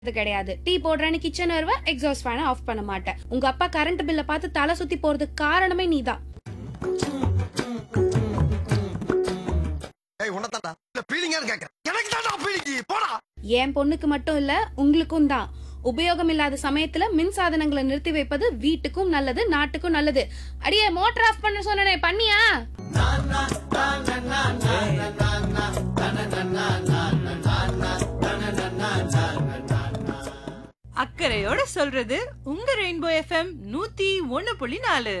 இது கிடையாது டீ போடுறேன்னு கிச்சன் வருவ எக்ஸாஸ்ட் ஃபேனை ஆஃப் பண்ண மாட்டேன் உங்க அப்பா கரண்ட் பில்ல பார்த்து தலை சுத்தி போறதுக்கு காரணமே நீதான் ஏய் உனத்தாடா இல்ல பீலிங்கான்னு கேக்குறேன் எனக்கு தான்டா பீலிங்கி போடா என் பொண்ணுக்கு மட்டும் இல்ல உங்களுக்கும் தான் உபயோகம் இல்லாத சமயத்துல மின் சாதனங்களை நிறுத்தி வைப்பது வீட்டுக்கும் நல்லது நாட்டுக்கும் நல்லது அடியே மோட்டர் ஆஃப் பண்ண சொன்னனே பண்ணியா அக்கறையோட சொல்றது உங்க ரெயின்போ எஃப்எம் நூத்தி ஒண்ணு புள்ளி நாலு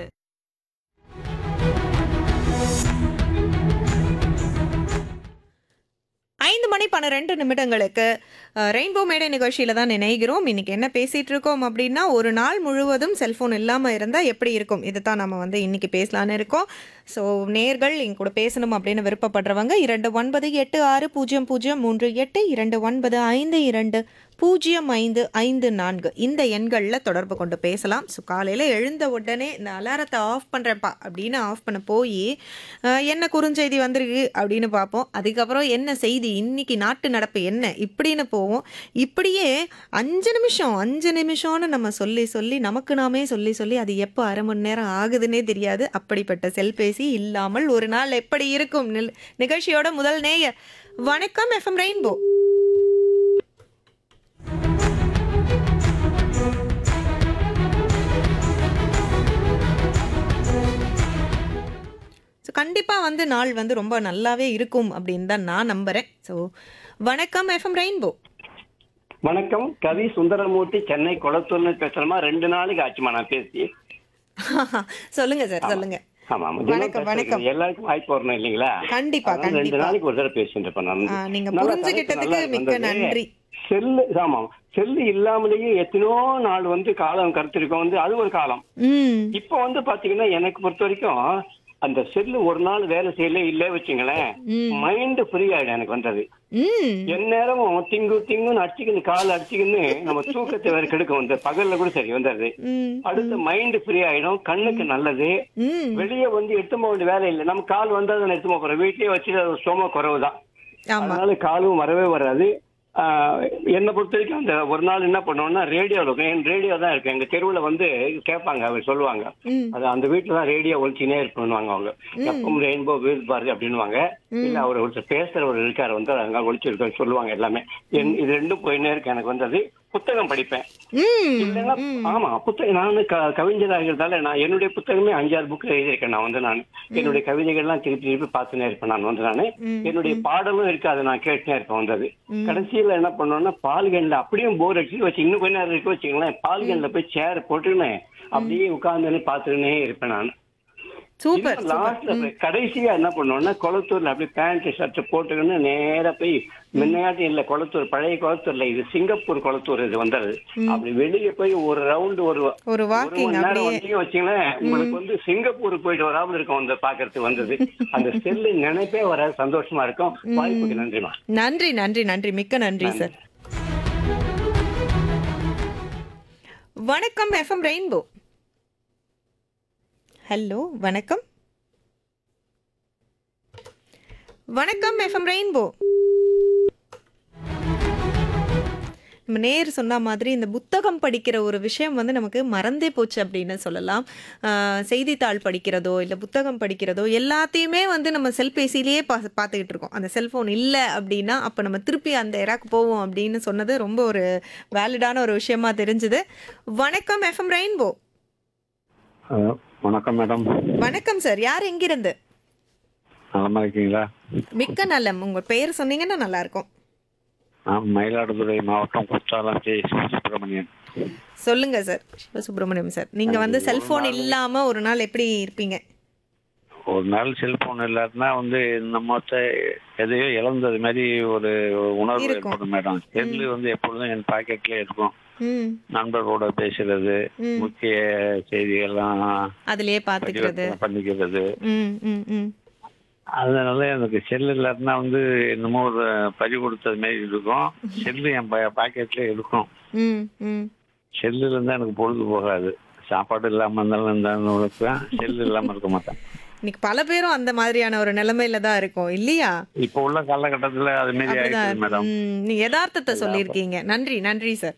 ஐந்து மணி பன்னிரெண்டு நிமிடங்களுக்கு அஹ், ரெயின்போ மேடை நிகழ்ச்சியில் தான் நினைக்கிறோம் இன்னைக்கு என்ன பேசிகிட்டு இருக்கோம் அப்படின்னா ஒரு நாள் முழுவதும் செல்ஃபோன் இல்லாமல் இருந்தால் எப்படி இருக்கும் இதை தான் நம்ம வந்து இன்னைக்கு பேசலான்னு இருக்கோம் ஸோ நேர்கள் எங்க கூட பேசணும் அப்படின்னு விருப்பப்படுறவங்க இரண்டு ஒன்பது எட்டு ஆறு பூஜ்ஜியம் பூஜ்ஜியம் மூன்று எட்டு இரண்டு ஒன்பது ஐந்து இரண்டு பூஜ்ஜியம் ஐந்து ஐந்து நான்கு இந்த எண்களில் தொடர்பு கொண்டு பேசலாம் ஸோ காலையில் எழுந்த உடனே இந்த அலாரத்தை ஆஃப் பண்ணுறேன்ப்பா அப்படின்னு ஆஃப் பண்ண போய் அஹ், என்ன குறுஞ்செய்தி வந்திருக்கு அப்படின்னு பார்ப்போம் அதுக்கப்புறம் என்ன செய்தி இன்னைக்கு நாட்டு நடப்பு என்ன இப்படின்னு போவோம் இப்படியே அஞ்சு நிமிஷம் அஞ்சு நிமிஷம்னு நம்ம சொல்லி சொல்லி நமக்கு நாமே சொல்லி சொல்லி அது எப்போ அரை மணி நேரம் ஆகுதுன்னே தெரியாது அப்படிப்பட்ட செல்பேசி இல்லாமல் ஒரு நாள் எப்படி இருக்கும் நில்- நிகழ்ச்சியோட முதல் நேயர் வணக்கம் எஃப்எம் ரெயின்போ ஸோ கண்டிப்பாக வந்து நாள் வந்து ரொம்ப நல்லாவே இருக்கும் அப்படின்னு தான் நான் நம்புகிறேன் ஸோ வணக்கம் எஃப்எம் ரெயின்போ வணக்கம் கவி சுந்தரமூர்த்தி சென்னை குளத்தூர்னு பேசுறமா ரெண்டு நாளைக்கு ஆச்சுமா நான் பேசி சொல்லுங்க சார் சொல்லுங்க ஆமா ஆமா வணக்கம், தினம் வணக்கம். பேசுறது எல்லாருக்கும் வாய்ப்பு வரணும் இல்லைங்களா கண்டிப்பா அதனால ரெண்டு கண்டிப்பா நாளைக்கு ஒரு தடவை பேசிட்டு இருப்பேன் நான் ஆ, நீங்க நல்லா புரிஞ்சுகிட்டதுக்கு தலைப்பு மிக்க நல்லா நன்றி இருந்தது. செல்லு ஆமா செல்லு இல்லாமலேயே எத்தனையோ நாள் வந்து காலம் கருத்திருக்கோம் வந்து அது ஒரு காலம் ம் இப்போ வந்து பாத்தீங்கன்னா எனக்கு பொறுத்த வரைக்கும் அந்த செல்லு ஒரு நாள் வேலை செய்யல இல்ல வச்சுங்களேன் ம். மைண்ட் ஃப்ரீ ஆயிடும் எனக்கு வந்தது ம் எந்நேரமும் திங்கு திங்குன்னு அடிச்சுக்கின்னு கால் அடிச்சுக்கின்னு நம்ம தூக்கத்தை வேற கெடுக்கும் வந்து பகல்ல கூட சரி வந்தது ம் அடுத்து மைண்ட் ஃப்ரீ ஆயிடும் கண்ணுக்கு நல்லது ம் வெளியே வந்து எடுத்து போக வேண்டிய வேலை இல்லை நம்ம கால் வந்தா தானே எடுத்து போக போறோம் வீட்லயே வச்சு அது சும குறைவு தான் ஆமா அதனால காலும் வரவே வராது ஆஹ் என்னை பொறுத்த வரைக்கும் அந்த ஒரு நாள் என்ன பண்ணுவோம்னா ரேடியோ இருக்கும் என் ரேடியோ தான் இருக்கு எங்க தெருவுல வந்து கேட்பாங்க அவர் சொல்லுவாங்க ம் அது அந்த வீட்டுல தான் ரேடியோ ஒழிச்சினே இருப்பாங்க அவங்க எப்பவும் ரெயின்போ வீல் பாரதி அப்படின்னுவாங்க இல்ல அவர் ஒருத்தர் பேசுறவர் இருக்காரு வந்து அங்க ஒழிச்சிருக்க சொல்லுவாங்க எல்லாமே என் இது ரெண்டும் போயினே இருக்கு எனக்கு வந்து அது புத்தகம் படிப்பேன் ம் இல்லைன்னா ஆமா புத்தகம் நான் க- கவிஞராகிறதால நான் என்னுடைய புத்தகமே அஞ்சாறு புக் எழுதியிருக்கேன் நான் வந்து நான் என்னுடைய கவிதைகள்லாம் திருப்பி திருப்பி பார்த்துனே இருப்பேன் நான் வந்து நானு என்னுடைய பாடலும் இருக்கு அதை நான் கேட்டுனே இருப்பேன் வந்தது கடைசியில என்ன பண்ணுவேன்னா பால்கன்ல அப்படியும் போர் அடிச்சு வச்சு இன்னும் கொஞ்ச நேரம் இருக்கு வச்சுங்களேன் பால்கன்ல போய் சேர் போட்டுன்னு அப்படியே உட்கார்ந்துன்னு பார்த்துக்கினே இருப்பேன் நான் சூப்பர் லாஸ்ட்ல கடைசியா என்ன பண்ணுவோம்னா குளத்தூர்ல அப்படியே பேண்ட் ஷர்ட் போட்டுக்கின்னு நேரா போய் முன்னையாட்டி இல்ல குளத்தூர் பழைய குளத்தூர்ல இது சிங்கப்பூர் குளத்தூர் இது வந்தது அப்படி வெளியே போய் ஒரு ரவுண்ட் ஒரு ஒரு ஒரு வாக்கிங் மணி நேரம் அப்படியே வந்தீங்க வச்சீங்களேன் உங்களுக்கு வந்து சிங்கப்பூருக்கு போயிட்டு வராமல் இருக்கும் அந்த பாக்குறதுக்கு வந்தது அந்த செல்லு நினைப்பே வராது சந்தோஷமா இருக்கும் வாய்ப்புக்கு நன்றிமா நன்றி நன்றி நன்றி மிக்க நன்றி சார் வணக்கம் எஃப்எம் ரெயின்போ ஹலோ வணக்கம் வணக்கம் எஃப்எம் ரெயின்போ நம்ம நேர் சொன்ன மாதிரி இந்த புத்தகம் படிக்கிற ஒரு விஷயம் வந்து நமக்கு மறந்தே போச்சு அப்படின்னு சொல்லலாம் ஆஹ் செய்தித்தாள் படிக்கிறதோ இல்லை புத்தகம் படிக்கிறதோ எல்லாத்தையுமே வந்து நம்ம செல்பேசியிலேயே பா பார்த்துக்கிட்டு இருக்கோம் அந்த செல்ஃபோன் இல்லை அப்படின்னா அப்போ நம்ம திருப்பி அந்த எராக்கு போவோம் அப்படின்னு சொன்னது ரொம்ப ஒரு வேலிடான ஒரு விஷயமா தெரிஞ்சுது வணக்கம் எஃப்எம் ரெயின்போ வணக்கம் மேடம் வணக்கம் சார் யார் எங்கிருந்து நலமா இருக்கீங்களா மிக்க நலம் உங்கள் பெயர் சொன்னீங்கன்னா நல்லா இருக்கும் நான் மயிலாடுதுறை மாவட்டம் குற்றாலம் ஜே சுப்பிரமணியன் சொல்லுங்க சார் சிவசுப்ரமணியம் சார் நீங்க வந்து செல்போன் இல்லாம ஒரு நாள் எப்படி இருப்பீங்க ஒரு நாள் செல்போன் இல்லாட்டினா வந்து நம்ம எதையோ இழந்தது மாதிரி ஒரு உணர்வு இருக்கும். ஏற்படும் மேடம் செல்லு வந்து எப்பொழுதும் என் பாக்கெட்ல இருக்கும் ம் நண்பர்களோட பேசுறது ம். முக்கிய செய்திகள்லாம் அதுலயே பாத்துக்கிறது பதிவிறக்கம் பண்ணிக்கிறது ம் ம் ம் அதனால எனக்கு செல் இல்லாட்டினா வந்து என்னமோ ஒரு பறி கொடுத்தது மாதிரி இருக்கும் செல்லு என் பாக்கெட்ல இருக்கும் ம் ம் செல்லு இருந்தா எனக்கு பொழுது போகாது சாப்பாடு இல்லாம இருந்தாலும் இருந்தாலும் இருப்பேன் செல்லு இல்லாம இருக்க மாட்டேன் இன்னைக்கு பல பேரும் அந்த மாதிரியான ஒரு நிலைமையில தான் இருக்கும் இல்லையா இப்போ உள்ள காலகட்டத்துல அது மாரி அப்படிதான் ஆயிடுச்சு மேடம் ம், நீங்க யதார்த்தத்தை சொல்லியிருக்கீங்க நன்றி நன்றி சார்